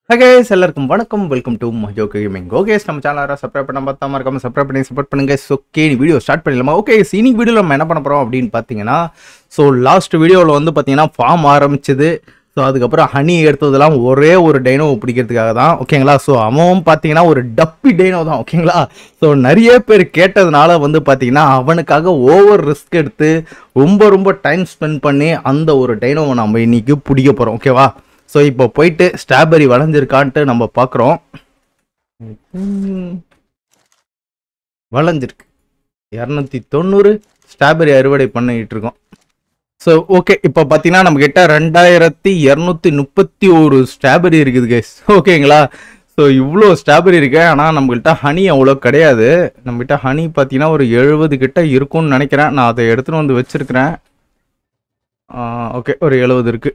ஹகேஸ் எல்லாருக்கும் வணக்கம் welcome to Majo gaming okay guys நம்ம சேனலை சப்ஸ்கிரைப் பண்ண பார்த்தா மறக்காம சப்ஸ்கிரைப் பண்ணி சப்போர்ட் பண்ணுங்க ஓகே வீடியோ ஸ்டார்ட் பண்ணிடலாமா ஓகே இன்னைக்கு வீடியோவில் நம்ம என்ன பண்ண போகிறோம் அப்படின்னு பார்த்தீங்கன்னா ஸோ லாஸ்ட் வீடியோவில் வந்து பார்த்தீங்கன்னா ஃபார்ம் ஆரம்பிச்சது ஸோ அதுக்கப்புறம் ஹனி எடுத்ததெல்லாம் ஒரே ஒரு டைனோ பிடிக்கிறதுக்காக தான் ஓகேங்களா ஸோ அவன் பார்த்தீங்கன்னா ஒரு டப்பி டைனோ தான் ஓகேங்களா ஸோ நிறைய பேர் கேட்டதுனால வந்து பார்த்தீங்கன்னா அவனுக்காக ஓவர் ரிஸ்க் எடுத்து ரொம்ப ரொம்ப டைம் ஸ்பெண்ட் பண்ணி அந்த ஒரு டைனோவை நம்ம இன்னைக்கு பிடிக்க போகிறோம் ஓகேவா ஸோ இப்போ போயிட்டு ஸ்ட்ராபெரி வளைஞ்சிருக்கான்ட்டு நம்ம பார்க்குறோம் வளைஞ்சிருக்கு இரநூத்தி தொண்ணூறு ஸ்ட்ராபெரி அறுவடை பண்ணிட்டு இருக்கோம் ஸோ ஓகே இப்போ பார்த்தீங்கன்னா நம்ம கிட்ட ரெண்டாயிரத்தி இரநூத்தி முப்பத்தி ஒரு ஸ்ட்ராபெரி இருக்குது கைஸ் ஓகேங்களா ஸோ இவ்வளோ ஸ்ட்ராபெரி இருக்கு ஆனால் நம்மகிட்ட ஹனி அவ்வளோ கிடையாது நம்மகிட்ட ஹனி பார்த்தீங்கன்னா ஒரு எழுபது கிட்ட இருக்கும்னு நினைக்கிறேன் நான் அதை எடுத்துகிட்டு வந்து வச்சிருக்கிறேன் ஓகே ஒரு எழுபது இருக்கு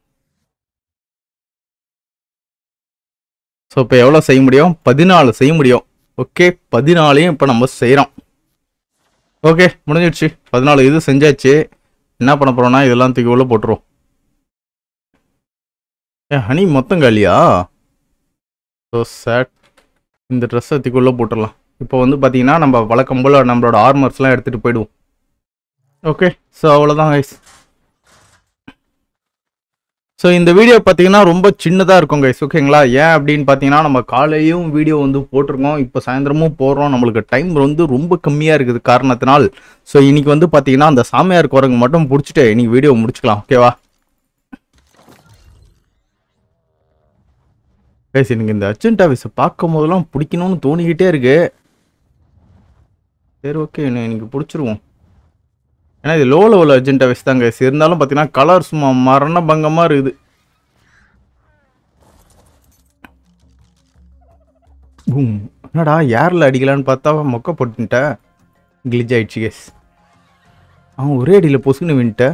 ஸோ இப்போ எவ்வளோ செய்ய முடியும் பதினாலு செய்ய முடியும் ஓகே பதினாலையும் இப்போ நம்ம செய்கிறோம் ஓகே முடிஞ்சிடுச்சு பதினாலு இது செஞ்சாச்சு என்ன பண்ண போகிறோம்னா இதெல்லாம் தூக்கி உள்ள போட்டுருவோம் ஏ ஹனி மொத்தம் காலியா ஸோ சேட் இந்த ட்ரெஸ்ஸை தூக்கி உள்ள போட்டுடலாம் இப்போ வந்து பார்த்தீங்கன்னா நம்ம வழக்கம் போல் நம்மளோட ஆர்மர்ஸ்லாம் எடுத்துகிட்டு போயிடுவோம் ஓகே ஸோ அவ்வளோதான் கைஸ் ஸோ இந்த வீடியோ பார்த்தீங்கன்னா ரொம்ப சின்னதாக இருக்கும் கைஸ் ஓகேங்களா ஏன் அப்படின்னு பார்த்தீங்கன்னா நம்ம காலையும் வீடியோ வந்து போட்டிருக்கோம் இப்போ சாயந்தரமும் போடுறோம் நம்மளுக்கு டைம் வந்து ரொம்ப கம்மியாக இருக்குது காரணத்தினால் ஸோ இன்னைக்கு வந்து பார்த்தீங்கன்னா அந்த சாமியார் குரங்கு மட்டும் பிடிச்சிட்டு இன்னைக்கு வீடியோ முடிச்சுக்கலாம் ஓகேவா கைஸ் எனக்கு இந்த அர்ஜென்ட் ஆஃபீஸை பார்க்கும் போதெல்லாம் பிடிக்கணும்னு தோணிக்கிட்டே இருக்கு சரி ஓகே எனக்கு பிடிச்சிருவோம் ஏன்னா இது லோ லெவல் அர்ஜென்ட் ஆஃபீஸ் தான் கைஸ் இருந்தாலும் பார்த்தீங்கன்னா கலர் சும்மா மரண பங்கமாக இருக்குது பூம் என்னடா யாரில் அடிக்கலான்னு பார்த்தா மொக்க போட்டுட்டேன் கிளிச் ஆயிடுச்சு கேஸ் அவன் ஒரே அடியில் பொசுக்குன்னு வின்ட்ட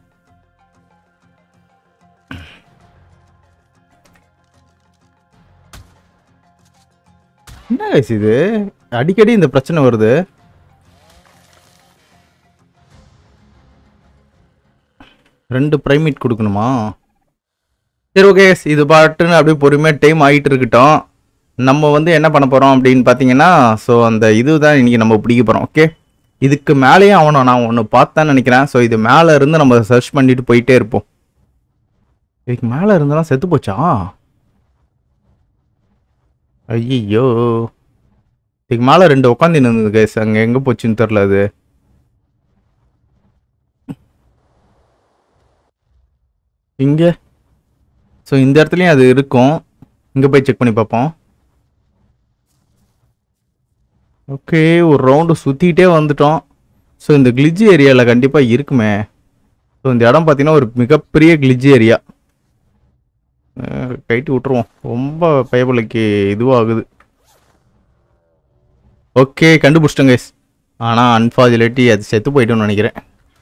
என்ன கைஸ் இது அடிக்கடி இந்த பிரச்சனை வருது ரெண்டு ப்ரைமேட் கொடுக்கணுமா சரி ஓகே இது பாட்டுன்னு அப்படியே பொறுமையாக டைம் ஆகிட்டு இருக்கட்டும் நம்ம வந்து என்ன பண்ண போகிறோம் அப்படின்னு பார்த்தீங்கன்னா ஸோ அந்த இதுதான் இன்னைக்கு நம்ம பிடிக்க போகிறோம் ஓகே இதுக்கு மேலேயும் அவனை நான் ஒன்று பார்த்தேன்னு நினைக்கிறேன் ஸோ இது மேலே இருந்து நம்ம சர்ச் பண்ணிட்டு போயிட்டே இருப்போம் இதுக்கு மேலே இருந்தெல்லாம் செத்து போச்சா ஐயோ இதுக்கு மேலே ரெண்டு உட்காந்து இருந்தது கேஸ் அங்கே எங்கே போச்சுன்னு தெரில அது இங்கே ஸோ இந்த இடத்துலையும் அது இருக்கும் இங்கே போய் செக் பண்ணி பார்ப்போம் ஓகே ஒரு ரவுண்டு சுற்றிக்கிட்டே வந்துட்டோம் ஸோ இந்த கிளிஜ் ஏரியாவில் கண்டிப்பாக இருக்குமே ஸோ இந்த இடம் பார்த்தீங்கன்னா ஒரு மிகப்பெரிய கிளிஜ் ஏரியா கைட்டு விட்டுருவோம் ரொம்ப பயபலைக்கு இதுவாகுது ஓகே கண்டுபிடிச்சிட்டோங்க கைஸ் ஆனால் அன்ஃபார்ச்சுனேட்லி அது செத்து போயிட்டோம்னு நினைக்கிறேன்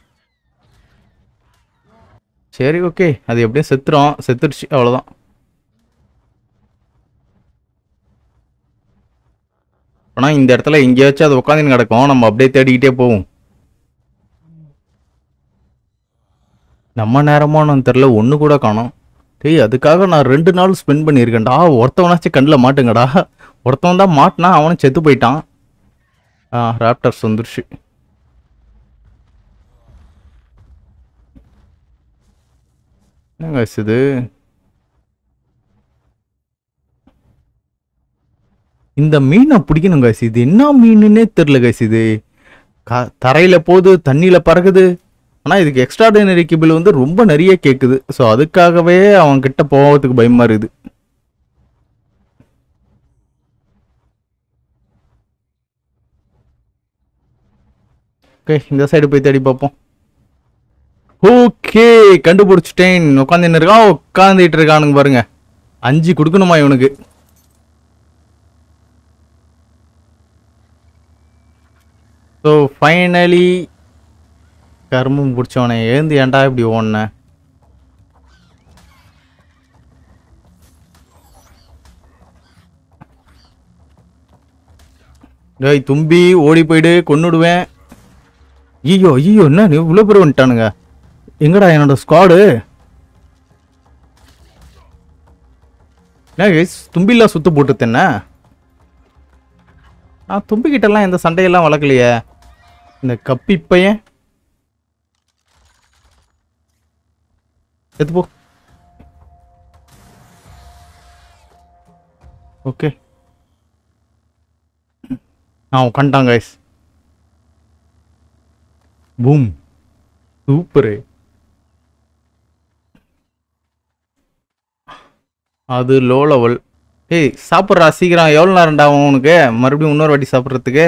சரி ஓகே அது எப்படியும் செத்துரும் செத்துருச்சு அவ்வளோதான் ஆனால் இந்த இடத்துல எங்கேயாச்சும் அது உட்காந்துன்னு கிடக்கும் நம்ம அப்படியே தேடிக்கிட்டே போவோம் நம்ம நேரமானு தெரில ஒன்று கூட காணோம் டேய் அதுக்காக நான் ரெண்டு நாள் ஸ்பெண்ட் பண்ணியிருக்கேன்டா ஒருத்தவனாச்சும் கண்ணில் மாட்டுங்கடா ஒருத்தவன் தான் மாட்டினா அவனும் செத்து போயிட்டான் ஆ ராப்டர்ஸ் வந்துருச்சு என்னங்க இது இந்த மீனை பிடிக்கணும் கைஸ் இது என்ன மீனுன்னே தெரில கைஸ் இது க தரையில் போகுது தண்ணியில் பறகுது ஆனால் இதுக்கு எக்ஸ்ட்ராடினரி கிபிள் வந்து ரொம்ப நிறைய கேட்குது ஸோ அதுக்காகவே அவன் கிட்ட போகிறதுக்கு பயமாக இருக்குது ஓகே இந்த சைடு போய் தேடி பார்ப்போம் ஓகே கண்டுபிடிச்சிட்டேன் உட்காந்து இருக்கான் உட்காந்துட்டு இருக்கானுங்க பாருங்க அஞ்சு கொடுக்கணுமா இவனுக்கு ஸோ ஃபைனலி கரும்பும் பிடிச்சவனே எழுந்து ஏன்டா இப்படி ஓடின டேய் தும்பி ஓடி போயிடு கொன்னுடுவேன் ஐயோ ஐயோ என்ன இவ்வளோ பேர் வந்துட்டானுங்க எங்கடா என்னோட ஸ்குவாடு என்ன guys, தும்பிலாம் சுத்து போட்டு என்ன நான் தும்பிக்கிட்டலாம் எந்த சண்டையெல்லாம் வளர்க்கலையே இந்த கப்பி பையன் எடுத்து போ ஓகே ஆ உட்காந்துட்டான் கைஸ் பூம் சூப்பரு அது லோ லெவல் ஏய் சாப்பிட்றா சீக்கிரம் எவ்வளோ நேரம்டா ஆகும் உனக்கு மறுபடியும் இன்னொரு வாட்டி சாப்பிட்றதுக்கு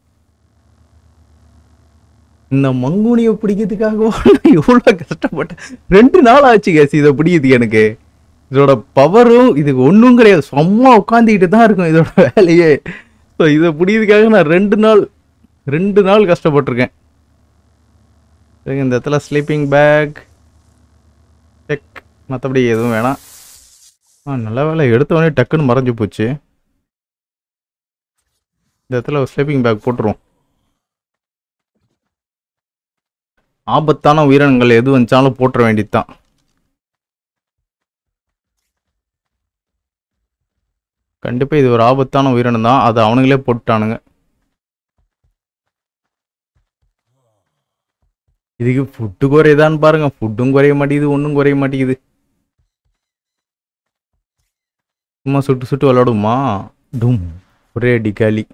இந்த மங்குனியை பிடிக்கிறதுக்காக எவ்வளோ கஷ்டப்பட்டேன் ரெண்டு நாள் ஆச்சு கேஸ் இதை பிடிக்கிறதுக்கு எனக்கு இதோட பவரும் இதுக்கு ஒன்றும் கிடையாது சும்மா உட்காந்துக்கிட்டு தான் இருக்கும் இதோட வேலையே ஸோ இதை பிடிக்கிறதுக்காக நான் ரெண்டு நாள் ரெண்டு நாள் கஷ்டப்பட்டிருக்கேன் சரி, இந்த இடத்துல ஸ்லீப்பிங் பேக் செக் மற்றபடி எதுவும் வேணாம் ஆ நல்ல வேலை எடுத்த உடனே டக்குன்னு மறைஞ்சு போச்சு இந்த இடத்துல ஸ்லீப்பிங் பேக் போட்டுருவோம் ஆபத்தான உயிரினங்கள் எது வந்துச்சாலும் போட்டுற வேண்டியதுதான் கண்டிப்பா இது ஒரு ஆபத்தான உயிரினம் தான் அதை அவனுங்களே போட்டுட்டானுங்க இதுக்கு ஃபுட்டு குறையுதான்னு பாருங்க ஃபுட்டும் குறைய மாட்டேங்குது ஒன்றும் குறைய மாட்டேங்குது சும்மா சுட்டு சுட்டு விளாடுமா டும் ஒரே அடி காலி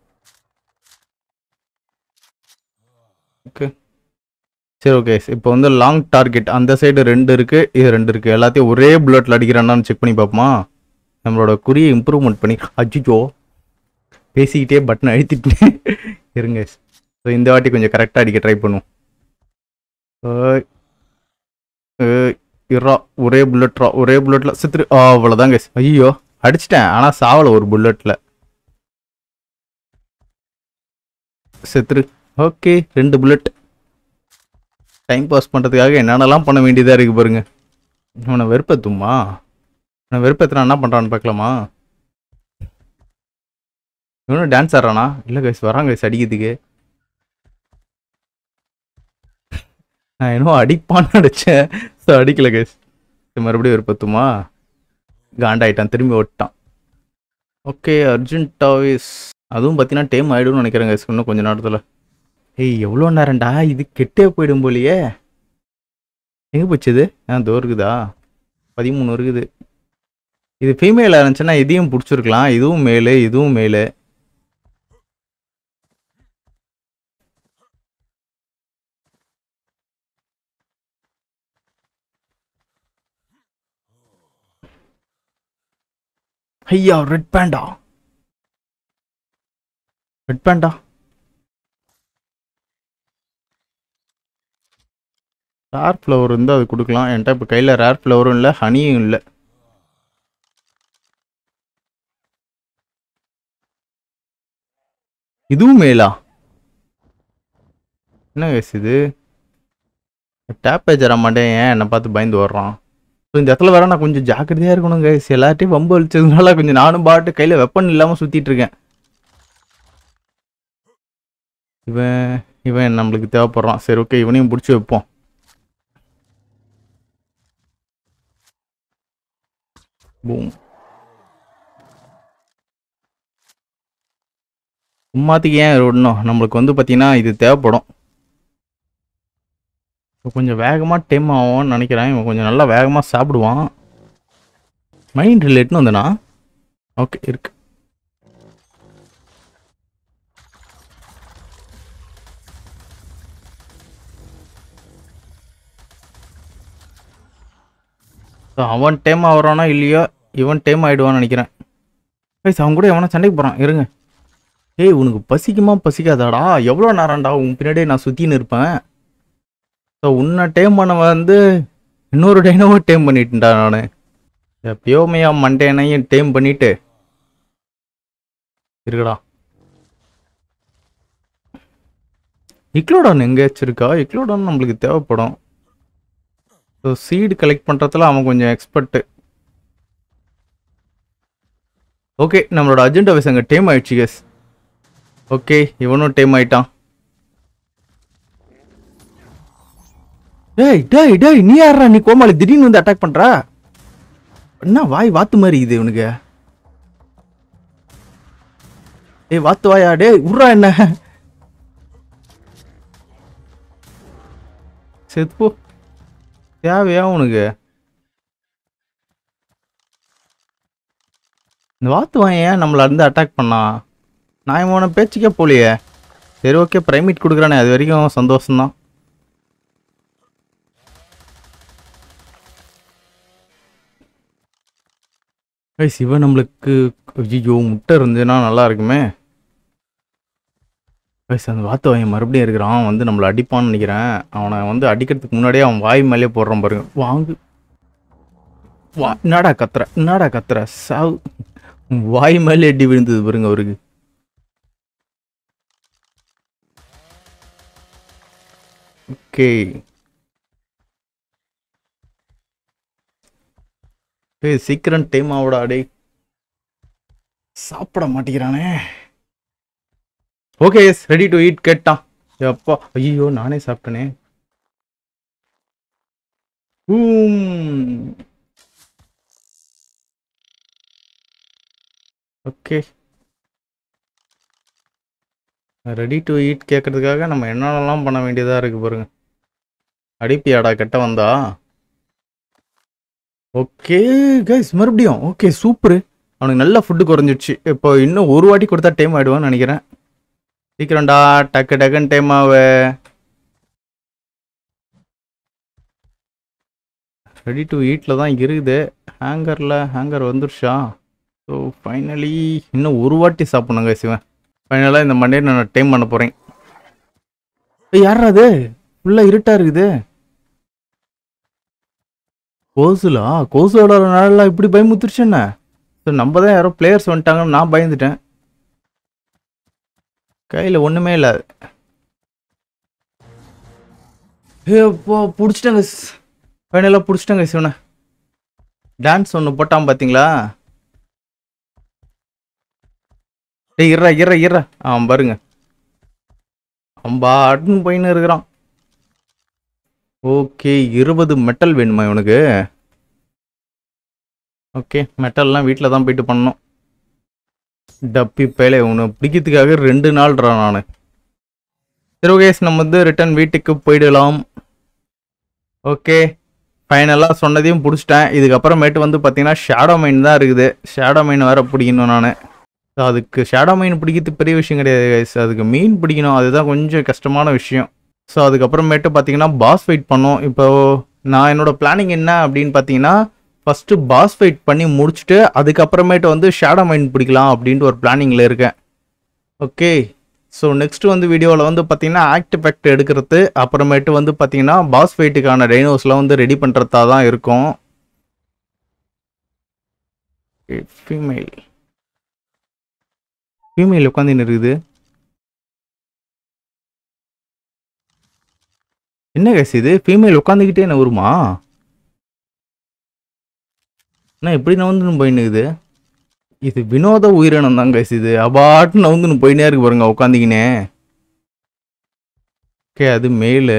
ஓகே சரி ஓகே இப்போ வந்து லாங் டார்கெட் அந்த சைடு ரெண்டு இருக்கு இது ரெண்டு இருக்கு எல்லாத்தையும் ஒரே புல்லட்ல அடிக்கிறான்னு செக் பண்ணி பார்ப்போமா நம்மளோட குறியை இம்ப்ரூவ்மெண்ட் பண்ணி அஜிஜோ பேசிக்கிட்டே பட்டன் அழுத்திட்டு இருங்க ஸோ இந்த வாட்டி கொஞ்சம் கரெக்டாக அடிக்க ட்ரை பண்ணுவோம் ஏய். ஏய், இர்ரா ஒரே புல்லட்ரா ஒரே புல்லட்ல சித்திரு ஆ அவ்வளோதாங்க ஐயோ அடிச்சிட்டேன் ஆனால் சாவல ஒரு புல்லட்ல செத்துரு ஓகே ரெண்டு புல்லட் டைம் பாஸ் பண்ணுறதுக்காக என்னென்னலாம் பண்ண வேண்டியதாக இருக்கு பாருங்க அவனை வெறுப்பத்துமா அவனை வெறுப்பத்துனா என்ன பண்ணுறான்னு பார்க்கலாமா இவனும் டான்ஸ் ஆடுறானா இல்லை கைஸ் வரான் கைஸ் அடிக்கிறதுக்கு நான் என்னவோ அடிப்பான்னு அடிச்சேன் ஸோ அடிக்கல கைஸ் மறுபடியும் வெறுப்பத்துமா காண்டாயிட்டான் திரும்பி ஓட்டான் ஓகே அர்ஜுன் டாவிஸ் அதுவும் பார்த்தீங்கன்னா டைம் ஆகிடும்னு நினைக்கிறேன் கைஸ் இன்னும் கொஞ்ச நேரத்தில் ஏய் எவ்வளோ நேரம்டா இது கெட்டே போயிடும் போலியே எங்கே போச்சு இது ஆ தோ இருக்குதா பதிமூணு இருக்குது இது ஃபீமேலாக இருந்துச்சுன்னா இதையும் பிடிச்சிருக்கலாம் இதுவும் மேலு இதுவும் மேலு ஐயா red panda red panda rare flower இருந்தால் அது கொடுக்கலாம் என்கிட்ட இப்போ கையில் ரேர் ஃப்ளவரும் இல்லை ஹனியும் இல்லை இதுவும் மேலா என்ன கேஸ் இது டேப் பேஜ் வர மாட்டேன் ஏன் என்னை பார்த்து பயந்து வர்றான் ஸோ இந்த இடத்துல வர நான் கொஞ்சம் ஜாக்கிரதையாக இருக்கணும் கைஸ் எல்லார்ட்டையும் வம்பு வலிச்சதுனால கொஞ்சம் நானும் பாட்டு கையில் வெப்பன் இல்லாமல் சுற்றிட்டு இருக்கேன் இவன் இவன் நம்மளுக்கு தேவைப்படுறான் சரி ஓகே இவனையும் பிடிச்சி வைப்போம் பூம் சும்மாத்துக்கு ஏன் விடணும் நம்மளுக்கு வந்து பார்த்தீங்கன்னா இது தேவைப்படும் இப்போ கொஞ்சம் வேகமாக டைம் ஆகும்னு நினைக்கிறேன் இவன் கொஞ்சம் நல்லா வேகமாக சாப்பிடுவான் மைண்ட் ரிலேட்னு வந்தனா ஓகே இருக்கு So, அவன் டைம் ஆகுறானா இல்லையோ இவன் டைம் ஆயிடுவான்னு நினைக்கிறேன் கைஸ் அவன் கூட எவனா சண்டைக்கு போகிறான் இருங்க ஏய் உனக்கு பசிக்குமா பசிக்காதாடா எவ்வளோ நேரம்டா உன் பின்னாடியே நான் சுற்றின்னு இருப்பேன் ஸோ உன்னை டைம் பண்ண வந்து இன்னொரு டைனோவை டைம் பண்ணிட்டேன்டா நான் எப்பயோமையா மண்டேனையும் டைம் பண்ணிட்டு இருக்குடா இக்லோடான் எங்கே வச்சிருக்கா இக்லோடான் நம்மளுக்கு தேவைப்படும் ஸோ சீடு கலெக்ட் பண்ணுறதுல அவன் கொஞ்சம் எக்ஸ்பர்ட்டு ஓகே நம்மளோட அஜெண்டா வைஸ் அங்கே டைம் ஆயிடுச்சு கேஸ் ஓகே இவனும் டைம் ஆயிட்டான் டேய் டேய் டேய் நீ யாரா நீ கோமாளி திடீர்னு வந்து அட்டாக் பண்ற என்ன வாய் வாத்து மாதிரி இது இவனுக்கு ஏய் வாத்து வாயா டேய் உர்றா என்ன செத்துப்போ தேவையா உனக்கு இந்த வாத்து வாயன் ஏன் நம்மள இருந்து அட்டாக் பண்ணா நான் இவனை பேச்சுக்கே போலியே சரி ஓகே பிரைமேட் கொடுக்குறானே அது வரைக்கும் சந்தோஷம்தான் ஏய் சிவன் நம்மளுக்கு ஐயோ முட்டை இருந்துச்சுன்னா நல்லா இருக்குமே ஐஸ் அந்த வாத்து வாயன் மறுபடியும் இருக்கிறான் அவன் வந்து நம்மளை அடிப்பான்னு நினைக்கிறேன் அவனை வந்து அடிக்கிறதுக்கு முன்னாடியே அவன் வாய் மேலே போடுறான் பாருங்க வாங்கு வா என்னடா கத்துற என்னடா கத்துற சாவு உன் வாய் மேலே அடி விழுந்தது பாருங்க அவருக்கு ஓகே ஏய் சீக்கிரம் டைம் ஆகுடா டேய் சாப்பிட மாட்டேங்கிறானே okay yes ready to eat கேட்டான் எப்பா ஐயோ நானே சாப்பிட்டனே ஓகே ரெடி டு ஈட் கேட்கறதுக்காக நம்ம என்னென்னலாம் பண்ண வேண்டியதாக இருக்கு பாருங்க அடிப்பியாடா கெட்ட வந்தா ஓகே கைஸ் மறுபடியும் ஓகே சூப்பரு அவனுக்கு நல்ல ஃபுட்டு குறைஞ்சிடுச்சு இப்போ இன்னும் ஒரு வாட்டி கொடுத்தா டைம் ஆகிடுவான்னு நினைக்கிறேன் சீக்கிரம்டா டக்கு டக்குன்னு டைம் ஆக ரெடி டு ஈட்டில் தான் இருக்குது ஹேங்கரில் ஹேங்கர் வந்துருச்சா ஸோ ஃபைனலி இன்னும் ஒரு வாட்டி சாப்பிட்ணுங்க சிவன் ஃபைனலாக இந்த மண்டே நான் டைம் பண்ண போகிறேன் யாரா அது ஃபுல்லாக இருட்டாக இருக்குது கோசுலா கோசு விளாட்றனால இப்படி பயமுத்துருச்சு என்ன ஸோ நம்ம தான் யாரோ பிளேயர்ஸ் வந்துட்டாங்கன்னு நான் பயந்துட்டேன் கையில் ஒன்றுமே இல்லை ஏப்போ பிடிச்சிட்டேங்க ஃபைனலாக பிடிச்சிட்டேங்க சிவனை டான்ஸ் ஒன்று போட்டான் பார்த்தீங்களா டேய் இறா இறா இறா ஆ பாருங்க அம்பாட்டுன்னு போயின்னு இருக்கிறான் ஓகே இருபது மெட்டல் வேணுமா இவனுக்கு ஓகே மெட்டல்லாம் வீட்டில் தான் போயிட்டு பண்ணோம் டப்பி பேலே உன்னை பிடிக்கிறதுக்காக ரெண்டு நாள்ரா நான் சரி ஓகே நம்ம வந்து ரிட்டர்ன் வீட்டுக்கு போயிடலாம் ஓகே ஃபைனலாக சொன்னதையும் பிடிச்சிட்டேன் இதுக்கப்புறமேட்டு வந்து பார்த்தீங்கன்னா ஷேடோ மைன் தான் இருக்குது ஷேடோ மைன் வேறு பிடிக்கணும் நான் அதுக்கு ஷேடோ மைன் பிடிக்கிறது பெரிய விஷயம் கிடையாது guys. அதுக்கு மீன் பிடிக்கணும் அதுதான் கொஞ்சம் கஷ்டமான விஷயம் ஸோ அதுக்கப்புறமேட்டு பார்த்தீங்கன்னா பாஸ் ஃபைட் பண்ணோம் இப்போ நான் என்னோட பிளானிங் என்ன அப்படின்னு பார்த்தீங்கன்னா ஃபஸ்ட்டு பாஸ் ஃபைட் பண்ணி முடிச்சுட்டு அதுக்கப்புறமேட்டு வந்து ஷேடோ மைன் பிடிக்கலாம் அப்படின்ட்டு ஒரு பிளானிங்கில் இருக்கேன் ஓகே ஸோ நெக்ஸ்ட் வந்து வீடியோவில் வந்து பார்த்தீங்கன்னா ஆக்ட் எஃபெக்ட் எடுக்கிறது அப்புறமேட்டு வந்து பார்த்தீங்கன்னா பாஸ் ஃபைட்டுக்கான டைனோஸ்லாம் வந்து ரெடி பண்ணுறதா தான் இருக்கும் ஃபீமேல் ஃபீமேல் உட்காந்துன்னு இருக்குது என்ன கேஸ் இது ஃபீமேல் உட்காந்துக்கிட்டே என்ன வருமா என்ன எப்படி நவுந்துன்னு போயின்னுக்குது இது வினோத உயிரினம் தான் கேஸ் இது அபாட்டு நவுந்துன்னு போயினே இருக்கு பாருங்க உட்காந்துக்கினே ஓகே அது மேலு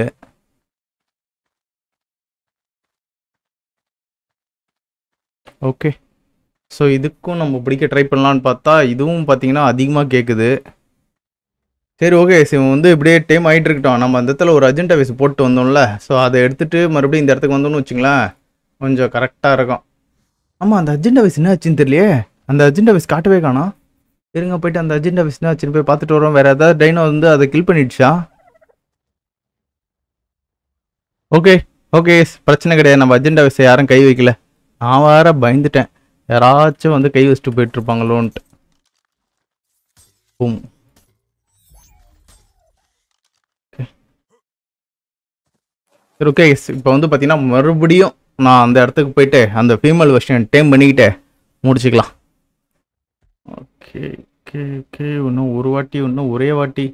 ஓகே ஸோ இதுக்கும் நம்ம பிடிக்க ட்ரை பண்ணலான்னு பார்த்தா இதுவும் பார்த்தீங்கன்னா அதிகமாக கேட்குது சரி ஓகே இவன் வந்து இப்படியே டைம் ஆகிட்டு இருக்கட்டும் நம்ம அந்த இடத்துல ஒரு அஜெண்டா வைஸ் போட்டு வந்தோம்ல ஸோ அதை எடுத்துட்டு மறுபடியும் இந்த இடத்துக்கு வந்தோம்னு வச்சுங்களேன் கொஞ்சம் கரெக்டாக இருக்கும் ஆமாம் அந்த அஜெண்டா வைஸ் என்ன ஆச்சுன்னு தெரியலையே அந்த அஜெண்டா வைஸ் காட்டவே காணோம் இருங்க போயிட்டு அந்த அஜெண்டா வைஸ் என்ன ஆச்சுன்னு போய் பார்த்துட்டு வரோம் வேறு ஏதாவது டைனோ வந்து அதை கில் பண்ணிடுச்சா ஓகே ஓகே பிரச்சனை கிடையாது நம்ம அஜெண்டா வைஸ் யாரும் கை வைக்கல நான் வேற பயந்துட்டேன் யாராச்சும் வந்து கை வச்சுட்டு போயிட்டு இருப்பாங்களோன்ட்டு பூம் சரி ஓகே இப்போ வந்து பார்த்தீங்கன்னா மறுபடியும் நான் அந்த இடத்துக்கு போயிட்டு அந்த ஃபீமேல் வெர்ஷன் டைம் பண்ணிக்கிட்டு முடிச்சுக்கலாம் ஓகே ஓகே ஓகே இன்னும் ஒரு வாட்டி இன்னும் ஒரே வாட்டி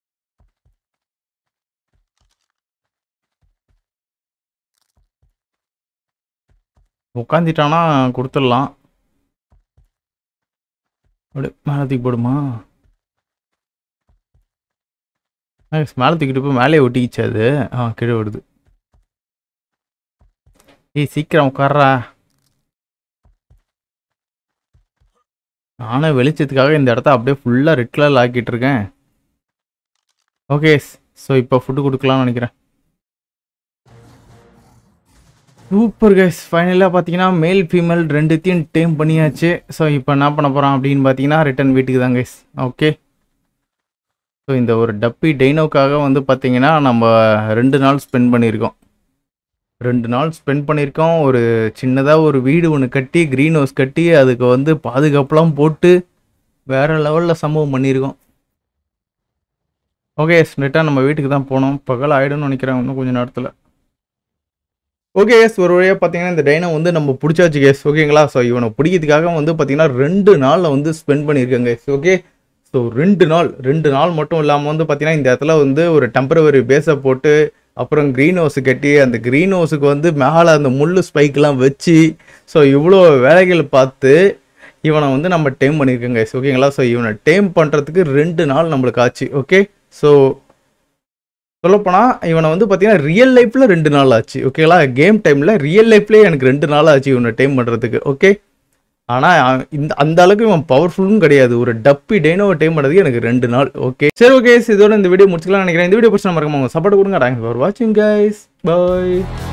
உட்காந்துட்டானா கொடுத்துடலாம் அப்படியே மேலே தூக்கி போடுமா மேலே தூக்கிட்டு போய் மேலே ஒட்டிக்கிச்சு அது ஆ கீழே விடுது ஏய் சீக்கிரம் உட்கார்றா நானே வெளிச்சத்துக்காக இந்த இடத்த அப்படியே ஃபுல்லாக ரெட் கலரில் ஆக்கிட்டு இருக்கேன் ஓகே ஸோ இப்போ ஃபுட்டு கொடுக்கலாம்னு நினைக்கிறேன் சூப்பர் கைஸ் ஃபைனலாக பார்த்தீங்கன்னா மேல் ஃபீமேல் ரெண்டுத்தையும் டேம் பண்ணியாச்சு ஸோ இப்போ என்ன பண்ண போகிறோம் அப்படின்னு பார்த்தீங்கன்னா ரிட்டன் வீட்டுக்கு தான் கைஸ் ஓகே ஸோ இந்த ஒரு டப்பி டைனோக்காக வந்து பார்த்தீங்கன்னா நம்ம ரெண்டு நாள் ஸ்பெண்ட் பண்ணியிருக்கோம் ரெண்டு நாள் ஸ்பெண்ட் பண்ணியிருக்கோம் ஒரு சின்னதாக ஒரு வீடு ஒன்று கட்டி க்ரீன் ஹவுஸ் கட்டி அதுக்கு வந்து பாதுகாப்புலாம் போட்டு வேறு லெவலில் சம்பவம் பண்ணியிருக்கோம் ஓகே ரிட்டன் நம்ம வீட்டுக்கு தான் போனோம் பகல் ஆகிடும்னு நினைக்கிறேன் இன்னும் கொஞ்சம் நேரத்தில் ஓகே எஸ் ஒரு வழியாக பார்த்தீங்கன்னா இந்த டைனை வந்து நம்ம பிடிச்சாச்சு கேஸ் ஓகேங்களா ஸோ இவனை பிடிக்கிறதுக்காக வந்து பார்த்தீங்கன்னா ரெண்டு நாளில் வந்து ஸ்பெண்ட் பண்ணியிருக்கேங்க கேஸ் ஓகே ஸோ ரெண்டு நாள் ரெண்டு நாள் மட்டும் இல்லாமல் வந்து பார்த்தீங்கன்னா இந்த இடத்துல வந்து ஒரு டெம்பரவரி பேஸை போட்டு அப்புறம் க்ரீன் ஹவுஸ் கட்டி அந்த க்ரீன் ஹவுஸுக்கு வந்து மேலே அந்த முள்ளு ஸ்பைக்கெலாம் வச்சு ஸோ இவ்வளோ வேலைகள் பார்த்து இவனை வந்து நம்ம டேம் பண்ணியிருக்கோங்க guys. ஓகேங்களா ஸோ இவனை டேம் பண்ணுறதுக்கு ரெண்டு நாள் நம்மளுக்கு ஆச்சு ஓகே ஸோ சொல்லப்போனால் இவனை வந்து பார்த்தீங்கன்னா ரியல் லைஃப்பில் ரெண்டு நாள் ஆச்சு ஓகேங்களா கேம் டைமில் ரியல் லைஃப்லேயே எனக்கு ரெண்டு நாள் ஆச்சு இவனை டைம் பண்ணுறதுக்கு ஓகே ஆனால் இந்த அந்த அளவுக்கு இவன் பவர்ஃபுல்லும் கிடையாது ஒரு டப்பி டைனோவை டைம் பண்ணுறதுக்கு எனக்கு ரெண்டு நாள் ஓகே சரி ஓகே இதோட இந்த வீடியோ முடிச்சுக்கலாம் நினைக்கிறேன் இந்த வீடியோ பிடிச்சா மறக்காம உங்க சப்போர்ட் கொடுங்க தேங்க்ஸ் ஃபார் வாட்சிங் கைஸ் பாய்